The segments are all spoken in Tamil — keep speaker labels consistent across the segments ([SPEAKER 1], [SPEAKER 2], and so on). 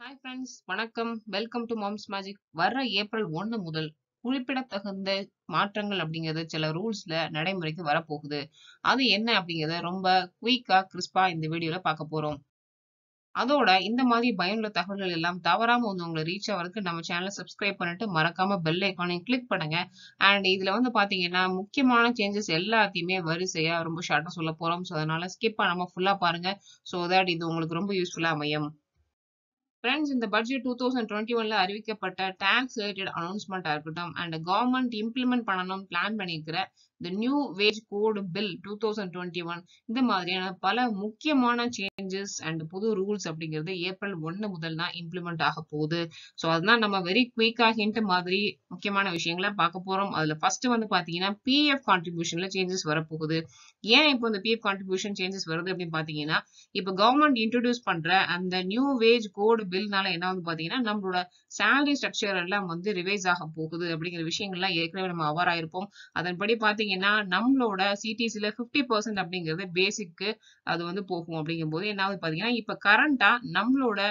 [SPEAKER 1] ஹாய் ஃப்ரெண்ட்ஸ் வணக்கம் வெல்கம் டு மாம்ஸ் மேஜிக் வர ஏப்ரல் ஒன்று முதல் குறிப்பிடத்தகுந்த மாற்றங்கள் அப்படிங்கிறது சில ரூல்ஸ்ல நடைமுறைக்கு வரப்போகுது அது என்ன அப்படிங்கிறத ரொம்ப குயிக்கா கிறிஸ்பா இந்த வீடியோல பார்க்க போறோம் அதோட இந்த மாதிரி பயனுள்ள தகவல்கள் எல்லாம் தவறாம வந்து உங்களை ரீச் ஆகிறதுக்கு நம்ம சேனலை சப்ஸ்கிரைப் பண்ணிட்டு மறக்காம பெல் ஐக்கானையும் கிளிக் பண்ணுங்க அண்ட் இதுல வந்து பாத்தீங்கன்னா முக்கியமான சேஞ்சஸ் எல்லாத்தையுமே வரிசையா ரொம்ப ஷார்ட்டா சொல்ல போறோம் ஸோ அதனால ஸ்கிப் பண்ணாம ஃபுல்லா பாருங்க ஸோ தட் இது உங்களுக்கு ரொம்ப யூஸ்ஃபுல்லா அமையும் ஃப்ரெண்ட்ஸ் இந்த பட்ஜெட் டூ தௌசண்ட் டுவெண்ட்டி ஒன்ல அறிவிக்கப்பட்ட டேக்ஸ் ரிலேட்டட் அனௌன்ஸ்மெண்ட்டாக இருக்கட்டும் அண்ட் கவர்மெண்ட் இம்ப்ளிமெண்ட் பண்ணணும் பிளான் பண்ணியிருக்கிற இந்த new wage code bill two thousand twenty one இந்த மாதிரியான பல முக்கியமான சேஞ்சஸ் அண்ட் புது ரூல்ஸ் அப்படிங்கிறது ஏப்ரல் ஒன்று முதல் தான் இம்ப்ளிமெண்ட் ஆக போகுது ஸோ அதுதான் நம்ம வெரி குயிக்காக ஹிண்ட் மாதிரி முக்கியமான விஷயங்களை பார்க்க போகிறோம் அதில் ஃபர்ஸ்ட் வந்து பார்த்தீங்கன்னா பிஎஃப் கான்ட்ரிபியூஷன்ல சேஞ்சஸ் வரப்போகுது ஏன் இப்போ இந்த பிஎஃப் கான்ட்ரிபியூஷன் சேஞ்சஸ் வருது அப்படின்னு பார்த்தீங்கன்னா இப்போ கவர்மெண்ட் இன்ட்ரடியூஸ் பண்ற அந்த நியூ வேஜ் கோடு பில்னால என்ன வந்து பாத்தீங்கன்னா நம்மளோட சேலரி ஸ்ட்ரக்சர் எல்லாம் வந்து ரிவைஸ் ஆக போகுது அப்படிங்கிற விஷயங்கள்லாம் ஏற்கனவே நம்ம அவர் ஆயிருப்போம் அதன்படி பாத்தீங்கன்னா நம்மளோட சிடிசில பிப்டி பர்சன்ட் அப்படிங்கிறது பேசிக்கு அது வந்து போகும் அப்படிங்கும் போது என்ன ஆகுது பாத்தீங்கன்னா இப்ப கரண்டா நம்மளோட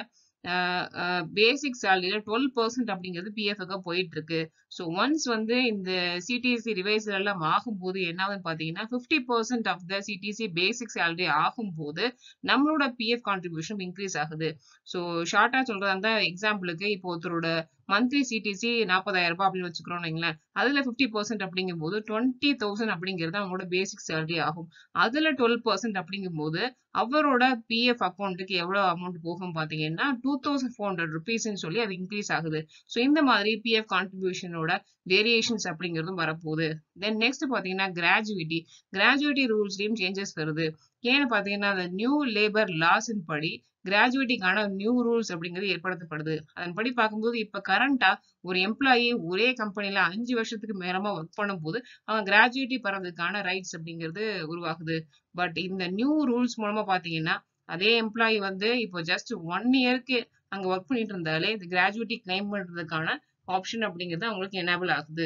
[SPEAKER 1] பேசிக் சேலரியில டுவெல் பர்சன்ட் அப்படிங்கிறது பிஎஃப்க்கு போயிட்டு இருக்கு ஸோ ஒன்ஸ் வந்து இந்த சிடிசி ரிவைசல் எல்லாம் ஆகும்போது என்ன ஆகுதுன்னு பார்த்தீங்கன்னா fifty percent of the CTC basic salary ஆகும்போது நம்மளோட பிஎஃப் கான்ட்ரிபியூஷன் இன்க்ரீஸ் ஆகுது ஸோ ஷார்ட்டாக சொல்றதா இருந்தா எக்ஸாம்பிளுக்கு இப்போ ஒருத்தரோட மந்த்லி சிடிசி நாற்பதாயிரம் ரூபாய் அப்படின்னு வச்சுக்கிறோம் வைங்களேன் அதுல ஃபிஃப்டி பர்சன்ட் அப்படிங்கும் போது டுவெண்ட்டி தௌசண்ட் அப்படிங்கிறது அவங்களோட பேசிக் சேலரி ஆகும் அதுல டுவெல் பர்சன்ட் அப்படிங்கும் போது அவரோட பிஎஃப் அக்கௌண்ட்டுக்கு எவ்வளவு அமௌண்ட் போகும் பாத்தீங்கன்னா டூ தௌசண்ட் ஃபோர் ஹண்ட்ரட் ருபீஸ்ன்னு சொல்லி அது இன்க்ரீஸ் ஆகுது ஸோ இந்த மாதிரி பிஎஃப் கான்ட்ரிபியூஷனோட வேரியேஷன்ஸ் அப்படிங்கிறதும் வரப்போகுது தென் நெக்ஸ்ட் பாத்தீங்கன்னா கிராஜுவிட்டி கிராஜுவிட்டி ரூல்ஸ்லயும் சேஞ்சஸ் வருது ஏன்னு பாத்தீங்கன்னா அந்த நியூ லேபர் லாஸின் படி கிராஜுவேட்டிங்கான நியூ ரூல்ஸ் அப்படிங்கிறது ஏற்படுத்தப்படுது அதன்படி பார்க்கும்போது இப்ப கரண்டா ஒரு எம்ப்ளாயி ஒரே கம்பெனில அஞ்சு வருஷத்துக்கு மேலமா ஒர்க் பண்ணும்போது அவன் கிராஜுவேட்டி பெறதுக்கான ரைட்ஸ் அப்படிங்கிறது உருவாகுது பட் இந்த நியூ ரூல்ஸ் மூலமா பாத்தீங்கன்னா அதே எம்ப்ளாயி வந்து இப்போ ஜஸ்ட் ஒன் இயருக்கு அங்க ஒர்க் பண்ணிட்டு இருந்தாலே இந்த கிராஜுவேட்டி கிளைம் பண்றதுக்கான ஆப்ஷன் அப்படிங்கிறது அவங்களுக்கு எனேபிள் ஆகுது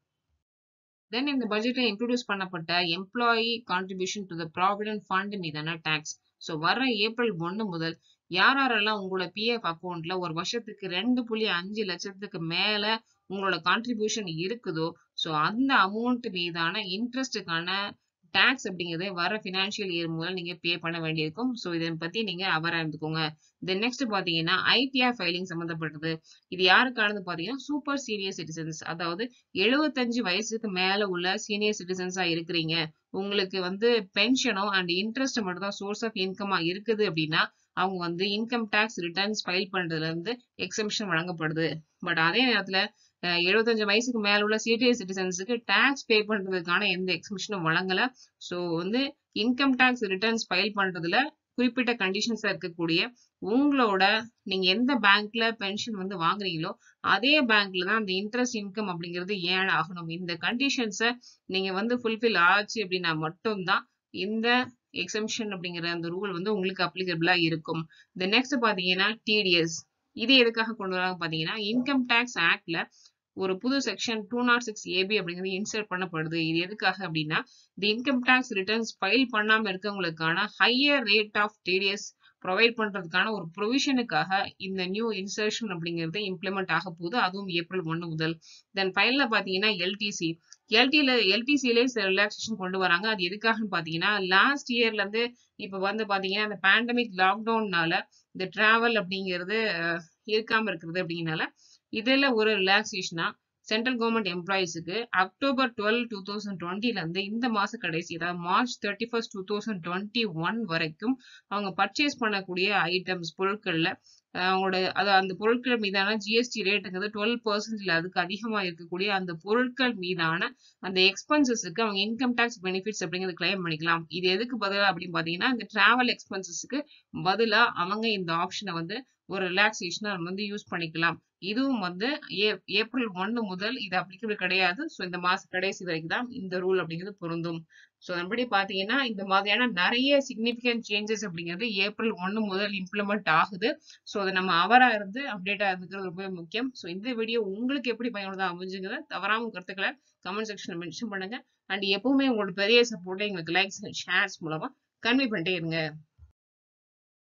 [SPEAKER 1] தென் இந்த பட்ஜெட்ல இன்ட்ரோடியூஸ் பண்ணப்பட்ட employee contribution to the provident fund மீதான டாக்ஸ் ஸோ வர ஏப்ரல் ஒன்று முதல் யார் யாரெல்லாம் உங்களோட பிஎஃப் அக்கௌண்ட்ல ஒரு வருஷத்துக்கு ரெண்டு புள்ளி அஞ்சு லட்சத்துக்கு மேல உங்களோட கான்ட்ரிபியூஷன் இருக்குதோ ஸோ அந்த அமௌண்ட் மீதான இன்ட்ரெஸ்ட்டுக்கான டேக்ஸ் அப்படிங்கிறது வர ஃபினான்ஷியல் இயர் முதல் நீங்க பே பண்ண வேண்டியிருக்கும் ஸோ இதை பத்தி நீங்க அவரா இருந்துக்கோங்க தென் நெக்ஸ்ட் பாத்தீங்கன்னா ஐடிஆர் ஃபைலிங் சம்பந்தப்பட்டது இது யாருக்கானது பாத்தீங்கன்னா சூப்பர் சீனியர் சிட்டிசன்ஸ் அதாவது எழுபத்தஞ்சு வயசுக்கு மேல உள்ள சீனியர் சிட்டிசன்ஸா இருக்கிறீங்க உங்களுக்கு வந்து பென்ஷனோ அண்ட் இன்ட்ரெஸ்ட் மட்டும் தான் சோர்ஸ் ஆஃப் இன்கமா இருக்குது அப்படின்னா அவங்க வந்து இன்கம் டேக்ஸ் ரிட்டர்ன்ஸ் ஃபைல் பண்றதுல இருந்து எக்ஸம்ஷன் வழங்கப்படுது பட் அதே நேரத்துல எழுபத்தஞ்சு வயசுக்கு மேல உள்ள சீனியர் சிட்டிசன்ஸுக்கு டேக்ஸ் பே பண்றதுக்கான எந்த எக்ஸம்ஷனும் வழங்கல ஸோ வந்து இன்கம் டேக்ஸ் ரிட்டர்ன்ஸ் ஃபைல் பண்றதுல குறிப்பிட்ட கண்டிஷன்ஸா இருக்கக்கூடிய உங்களோட நீங்க எந்த பேங்க்ல பென்ஷன் வந்து வாங்குறீங்களோ அதே பேங்க்ல தான் அந்த இன்ட்ரெஸ்ட் இன்கம் அப்படிங்கிறது ஏன் ஆகணும் இந்த கண்டிஷன்ஸை நீங்க வந்து ஃபுல்ஃபில் ஆச்சு அப்படின்னா மட்டும்தான் இந்த எக்ஸம்ஷன் அப்படிங்கிற அந்த ரூல் வந்து உங்களுக்கு அப்ளிகபிளா இருக்கும் இந்த நெக்ஸ்ட் பாத்தீங்கன்னா டிடிஎஸ் இது எதுக்காக கொண்டு வராங்க பாத்தீங்கன்னா இன்கம் டேக்ஸ் ஆக்ட்ல ஒரு புது section two nought six AB அப்படிங்கிறது இன்சர்ட் பண்ணப்படுது இது எதுக்காக அப்படின்னா இந்த இன்கம் டேக்ஸ் ரிட்டர்ன்ஸ் ஃபைல் பண்ணாம இருக்கவங்களுக்கான higher rate of TDS provide பண்றதுக்கான ஒரு ப்ரொவிஷனுக்காக இந்த நியூ இன்சர்ஷன் அப்படிங்கிறது இம்ப்ளிமெண்ட் ஆக போகுது அதுவும் ஏப்ரல் ஒன்று முதல் தென் ஃபைனல்ல பாத்தீங்கன்னா எல்டிசி எல்டில எல்டிசிலே சில ரிலாக்ஸேஷன் கொண்டு வராங்க அது எதுக்காகன்னு பாத்தீங்கன்னா லாஸ்ட் இயர்ல இருந்து இப்ப வந்து பாத்தீங்கன்னா இந்த பேண்டமிக் லாக்டவுன்னால இந்த டிராவல் அப்படிங்கிறது இருக்காம இருக்கிறது அப்படிங்கனால இதுல ஒரு ரிலாக்ஸேஷனா சென்ட்ரல் கவர்மெண்ட் எம்ப்ளாயிஸுக்கு அக்டோபர் டுவெல் டூ தௌசண்ட் டுவெண்ட்டில இருந்து இந்த மாச கடைசி அதாவது March thirty first two thousand twenty one வரைக்கும் அவங்க பர்ச்சேஸ் பண்ணக்கூடிய ஐட்டம்ஸ் பொருட்கள்ல அவங்களோட அது அந்த பொருட்கள் மீதான ஜிஎஸ்டி ரேட்டுங்கிறது டுவெல் பர்சன்ட் அதுக்கு அதிகமா இருக்கக்கூடிய அந்த பொருட்கள் மீதான அந்த எக்ஸ்பென்சஸுக்கு அவங்க இன்கம் டேக்ஸ் பெனிஃபிட்ஸ் அப்படிங்கிறது கிளைம் பண்ணிக்கலாம் இது எதுக்கு பதிலாக அப்படின்னு பாத்தீங்கன்னா இந்த டிராவல் எக்ஸ்பென்சஸுக்கு பதிலா அவங்க இந்த ஆப்ஷனை வந்து ஒரு ரிலாக்ஸேஷனா வந்து யூஸ் பண்ணிக்கலாம் இதுவும் வந்து ஏப்ரல் ஒன்னு முதல் இது அப்ளிகபிள் கிடையாது ஸோ இந்த மாச கடைசி வரைக்கும் தான் இந்த ரூல் அப்படிங்கிறது பொருந்தும் ஸோ அதன்படி பார்த்தீங்கன்னா இந்த மாதிரியான நிறைய சிக்னிஃபிகன்ட் சேஞ்சஸ் அப்படிங்கிறது ஏப்ரல் ஒன்று முதல் இம்ப்ளிமெண்ட் ஆகுது ஸோ அதை நம்ம அவரா இருந்து அப்டேட்டா இருந்துக்கிறது ரொம்பவே முக்கியம் ஸோ இந்த வீடியோ உங்களுக்கு எப்படி பயனுள்ளதா அமைஞ்சுங்கிறத தவறாம கருத்துக்களை கமெண்ட் செக்ஷன்ல மென்ஷன் பண்ணுங்க அண்ட் எப்பவுமே உங்களோட பெரிய சப்போர்ட்டை எங்களுக்கு லைக்ஸ் அண்ட் ஷேர்ஸ் மூலமா கன்வே பண்ணிட்டே இருங்க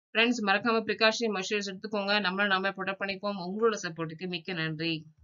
[SPEAKER 1] ஃப்ரெண்ட்ஸ் மறக்காம ப்ரிகாஷனரி மெஷர்ஸ் எடுத்துக்கோங்க நம்மள நாம ப்ரொடெக்ட் பண்ணிப்போம் உங்களோட சப்போர்ட்டுக்கு மிக்க நன்றி